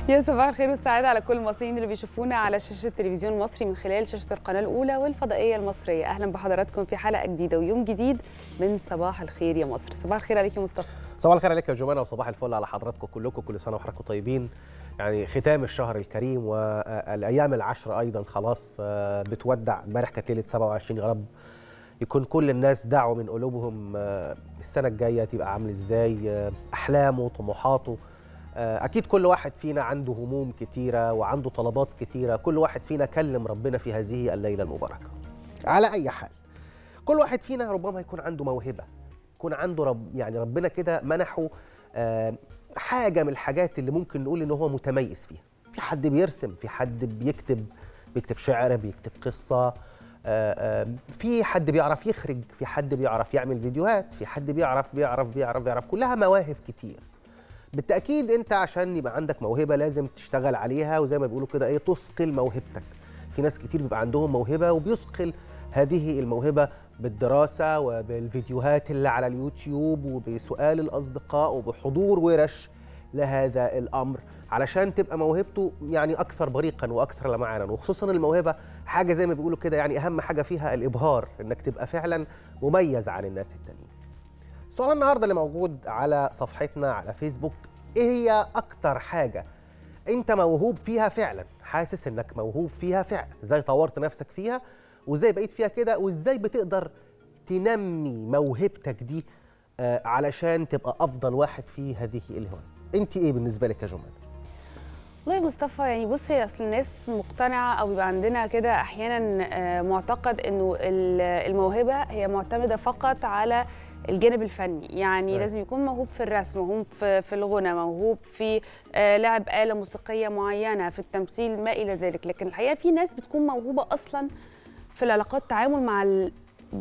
يا صباح الخير والسعادة على كل المصريين اللي بيشوفونا على شاشة التلفزيون المصري من خلال شاشة القناة الأولى والفضائية المصرية أهلا بحضراتكم في حلقة جديدة ويوم جديد من صباح الخير يا مصر صباح الخير عليك يا مصطفى صباح الخير عليك يا جمانة وصباح الفل على حضراتكم كلكم كل سنة وحضراتكم طيبين يعني ختام الشهر الكريم والأيام العشر أيضا خلاص بتودع امبارح كانت ليلة 27 يا رب يكون كل الناس دعوا من قلوبهم السنة الجاية تبقى عامل ازاي أحلامه طموحاته أكيد كل واحد فينا عنده هموم كتيرة وعنده طلبات كتيرة كل واحد فينا كلم ربنا في هذه الليلة المباركة على أي حال كل واحد فينا ربما يكون عنده موهبة يكون عنده رب يعني ربنا كده منحه حاجة من الحاجات اللي ممكن نقول إن هو متميز فيها في حد بيرسم في حد بيكتب بيكتب شعر بيكتب قصة في حد بيعرف يخرج في حد بيعرف يعمل فيديوهات في حد بيعرف بيعرف بيعرف بيعرف كلها مواهب كتير بالتاكيد انت عشان يبقى عندك موهبه لازم تشتغل عليها وزي ما بيقولوا كده ايه تثقل موهبتك في ناس كتير بيبقى عندهم موهبه وبيثقل هذه الموهبه بالدراسه وبالفيديوهات اللي على اليوتيوب وبسؤال الاصدقاء وبحضور ورش لهذا الامر علشان تبقى موهبته يعني اكثر بريقا واكثر لمعانا وخصوصا الموهبه حاجه زي ما بيقولوا كده يعني اهم حاجه فيها الابهار انك تبقى فعلا مميز عن الناس التانيين سؤال النهارده اللي موجود على صفحتنا على فيسبوك ايه هي اكتر حاجه انت موهوب فيها فعلا حاسس انك موهوب فيها فعلا ازاي طورت نفسك فيها وازاي بقيت فيها كده وازاي بتقدر تنمي موهبتك دي آه علشان تبقى افضل واحد في هذه الهوايه انت ايه بالنسبه لك يا جمال والله يا مصطفى يعني بص هي اصل الناس مقتنعه او بيبقى عندنا كده احيانا معتقد انه الموهبه هي معتمده فقط على الجانب الفني يعني أي. لازم يكون موهوب في الرسم موهوب في, في الغنى موهوب في آه لعب آلة موسيقية معينة في التمثيل ما إلى ذلك لكن الحقيقة في ناس بتكون موهوبة أصلا في العلاقات التعامل مع ال...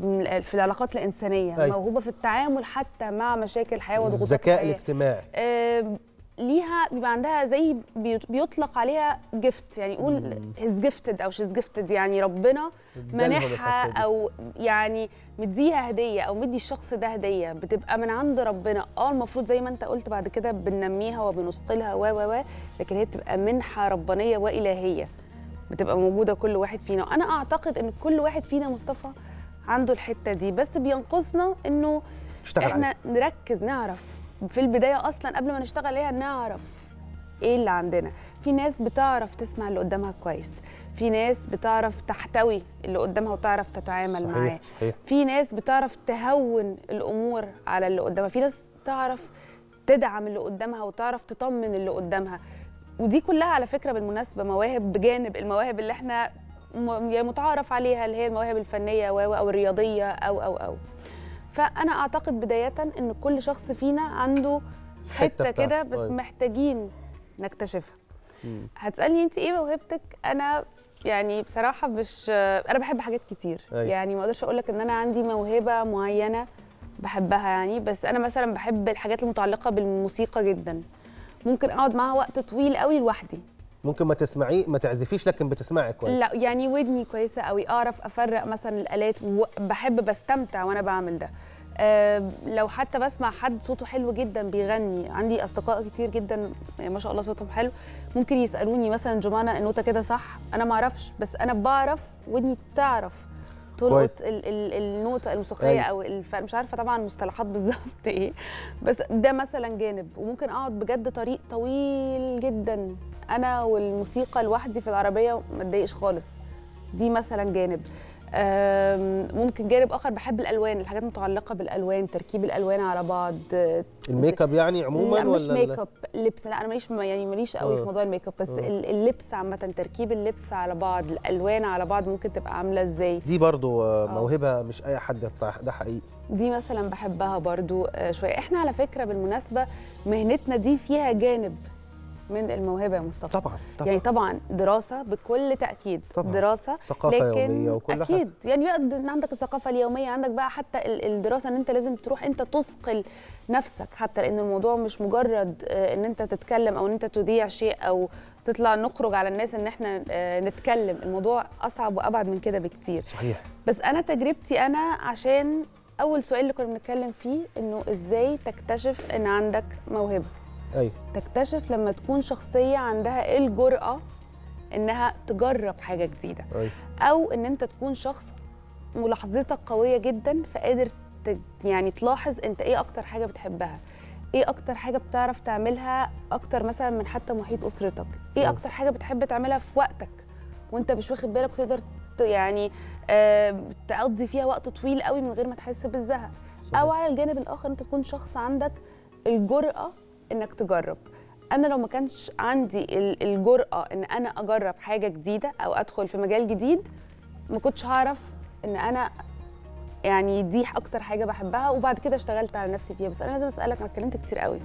في العلاقات الإنسانية أي. موهوبة في التعامل حتى مع مشاكل الحياة وضغوطات الذكاء الاجتماعي آه ليها بيبقى عندها زي بيطلق عليها جفت يعني يقول هيز جفتد او شيز جفتد يعني ربنا منحها او يعني مديها هديه او مدي الشخص ده هديه بتبقى من عند ربنا اه المفروض زي ما انت قلت بعد كده بننميها وبنثقلها و و و لكن هي بتبقى منحه ربانيه والهيه بتبقى موجوده كل واحد فينا وانا اعتقد ان كل واحد فينا مصطفى عنده الحته دي بس بينقصنا انه احنا عليك. نركز نعرف في البدايه اصلا قبل ما نشتغل عليها نعرف ايه اللي عندنا في ناس بتعرف تسمع اللي قدامها كويس في ناس بتعرف تحتوي اللي قدامها وتعرف تتعامل صحيح معاه صحيح. في ناس بتعرف تهون الامور على اللي قدامها في ناس تعرف تدعم اللي قدامها وتعرف تطمن اللي قدامها ودي كلها على فكره بالمناسبه مواهب بجانب المواهب اللي احنا يعني متعارف عليها اللي هي المواهب الفنيه او الرياضيه او او او فانا اعتقد بدايه ان كل شخص فينا عنده حته كده بس طيب. محتاجين نكتشفها مم. هتسالني انت ايه موهبتك انا يعني بصراحه مش انا بحب حاجات كتير أي. يعني ما اقدرش اقول لك ان انا عندي موهبه معينه بحبها يعني بس انا مثلا بحب الحاجات المتعلقه بالموسيقى جدا ممكن اقعد معاها وقت طويل قوي لوحدي ممكن ما تسمعي ما تعزفيش لكن بتسمعي كويس لا يعني ودني كويسه قوي اعرف افرق مثلا الالات وبحب بستمتع وانا بعمل ده أه لو حتى بسمع حد صوته حلو جدا بيغني عندي اصدقاء كتير جدا ما شاء الله صوتهم حلو ممكن يسالوني مثلا جمانه النوته كده صح انا ما اعرفش بس انا بعرف ودني تعرف تلقط النوتة الموسيقية أو الف... مش عارفة طبعا مصطلحات بالظبط إيه بس ده مثلا جانب وممكن أقعد بجد طريق طويل جدا أنا والموسيقى لوحدي في العربية ما اتضايقش خالص دي مثلا جانب ممكن جانب اخر بحب الالوان الحاجات المتعلقه بالالوان تركيب الالوان على بعض الميك اب يعني عموما لا مش ولا ميك اب لبس لا انا ماليش يعني ماليش قوي في موضوع الميك اب بس أوه. اللبس عامه تركيب اللبس على بعض الالوان على بعض ممكن تبقى عامله ازاي دي برضو موهبه مش اي حد يفتح ده حقيقي دي مثلا بحبها برضو شويه احنا على فكره بالمناسبه مهنتنا دي فيها جانب من الموهبه يا مصطفى طبعا, طبعا. يعني طبعا دراسه بكل تاكيد طبعا. دراسه ثقافه لكن يوميه وكل اكيد حاجة. يعني بقى عندك الثقافه اليوميه عندك بقى حتى الدراسه ان انت لازم تروح انت تثقل نفسك حتى لان الموضوع مش مجرد ان انت تتكلم او ان انت تذيع شيء او تطلع نخرج على الناس ان احنا نتكلم الموضوع اصعب وابعد من كده بكتير صحيح بس انا تجربتي انا عشان اول سؤال اللي كنا بنتكلم فيه انه ازاي تكتشف ان عندك موهبه ايوه تكتشف لما تكون شخصيه عندها الجرأه انها تجرب حاجه جديده ايوه او ان انت تكون شخص ملاحظتك قويه جدا فقادر ت- يعني تلاحظ انت ايه اكتر حاجه بتحبها ايه اكتر حاجه بتعرف تعملها اكتر مثلا من حتى محيط اسرتك ايه مم. اكتر حاجه بتحب تعملها في وقتك وانت مش واخد بالك وتقدر ت- يعني آه تقضي فيها وقت طويل قوي من غير ما تحس بالزهق صحيح. او على الجانب الاخر انت تكون شخص عندك الجرأه انك تجرب انا لو ما كانش عندي ال- الجرأه ان انا اجرب حاجه جديده او ادخل في مجال جديد ما كنتش هعرف ان انا يعني دي اكتر حاجه بحبها وبعد كده اشتغلت على نفسي فيها بس انا لازم اسالك انا اتكلمت كتير قوي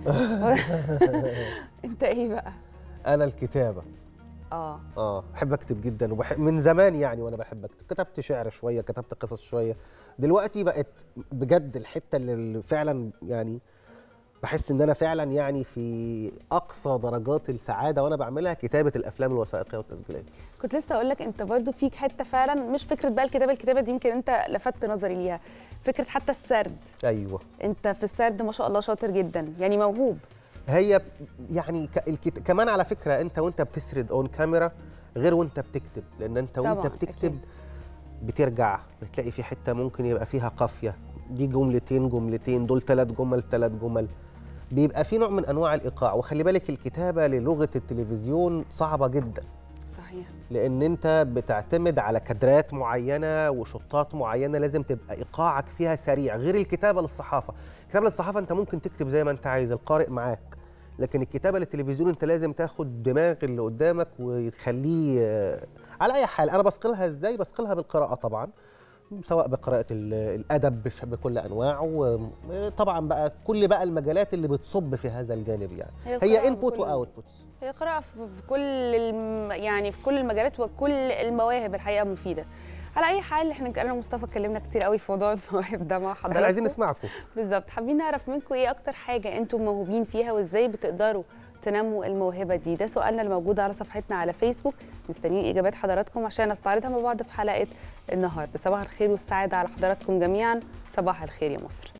انت ايه بقى انا الكتابه اه اه بحب اكتب جدا وبحب من زمان يعني وانا بحب اكتب كتبت شعر شويه كتبت قصص شويه دلوقتي بقت بجد الحته اللي- اللي فعلا يعني بحس ان انا فعلا يعني في اقصى درجات السعاده وانا بعملها كتابه الافلام الوثائقيه والتسجيليه كنت لسه اقول لك انت برضو فيك حته فعلا مش فكره بقى الكتابه الكتابه دي يمكن انت لفتت نظري ليها فكره حتى السرد ايوه انت في السرد ما شاء الله شاطر جدا يعني موهوب هي يعني ك- الكت... كمان على فكره انت وانت بتسرد اون كاميرا غير وانت بتكتب لان انت وانت طبعاً، بتكتب أكيد. بترجع بتلاقي في حته ممكن يبقى فيها قافيه دي جملتين جملتين دول ثلاث جمل ثلاث جمل بيبقى في نوع من انواع الايقاع وخلي بالك الكتابه للغه التلفزيون صعبه جدا صحيح لان انت بتعتمد على كادرات معينه وشطات معينه لازم تبقى ايقاعك فيها سريع غير الكتابه للصحافه الكتابه للصحافه انت ممكن تكتب زي ما انت عايز القارئ معاك لكن الكتابه للتلفزيون انت لازم تاخد دماغ اللي قدامك وتخليه آه، على اي حال انا بثقلها ازاي بثقلها بالقراءه طبعا سواء بقراءة ال- الأدب بش- بكل أنواعه طبعا بقى كل بقى المجالات اللي بتصب في هذا الجانب يعني هي القراءة انبوت بكل- واوتبوتس هي قراءة في في كل الم... يعني في كل المجالات وكل المواهب الحقيقة مفيدة على أي حال احنا انا ومصطفى اتكلمنا كتير قوي في موضوع المواهب ده مع حضراتكم احنا عايزين نسمعكم بالظبط حابين نعرف منكم ايه اكتر حاجه انتم موهوبين فيها وازاي بتقدروا تنموا الموهبه دي ده سؤالنا الموجود على صفحتنا على فيسبوك مستنيين اجابات حضراتكم عشان نستعرضها مع بعض في حلقه النهارده صباح الخير والسعاده على حضراتكم جميعا صباح الخير يا مصر